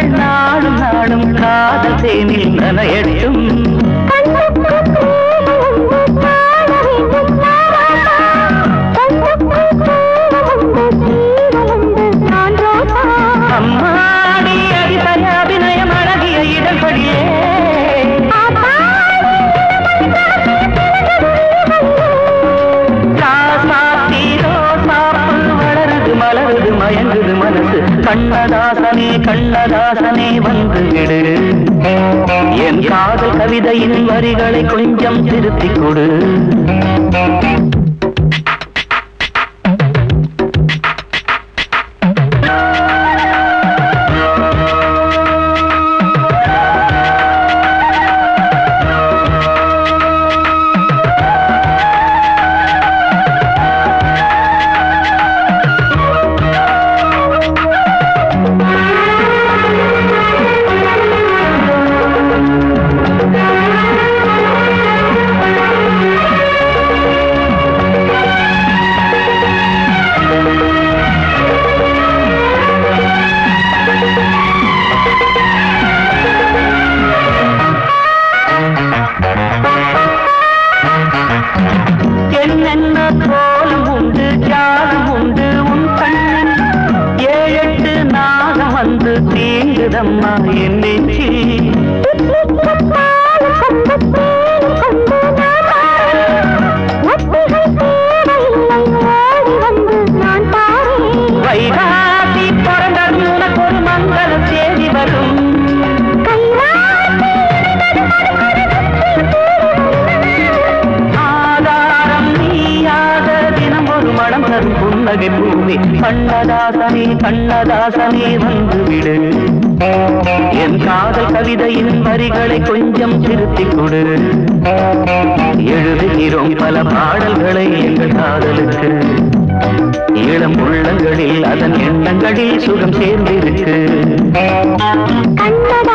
நாளும் நாளும் காதல் தேனில் நனையட்டும் அம்மாடி அடிசய அபிநயம் அழகிய இடர்படியே ராசாத்தீரோ சாப்பு வளருது மலருது மயங்குது மனசு கண்ணதாசனே கண்ணதாசனே வந்து விடு என் காதல் கவிதையின் வரிகளை கொஞ்சம் திருத்திக் கொடு என்னென்ன கோலம் உண்டு ஜாலம் உண்டு உன் கண்ணன் ஏழெட்டு நாகம் வந்து தீங்குதம்மா என் நெஞ்சில் வைகாசி பிறந்ததும் உனக்கு ஒரு மங்கள செய்தி வரும் ஆதாரம் நீயாக தினம் ஒரு மனம் தரும் புன்னகை பூமி கண்ணதாசனே கண்ணதாசனே வந்து விடு என் காதல் கவிதையின் வரிகளை கொஞ்சம் திருத்திக் கொடு எழுதுகிறோம் பல பாடல்களை எங்கள் காதலுக்கு இளம் உள்ளங்களில் அதன் எண்ணங்களில் சுகம் சேர்ந்திருக்கு கண்ணதாசனே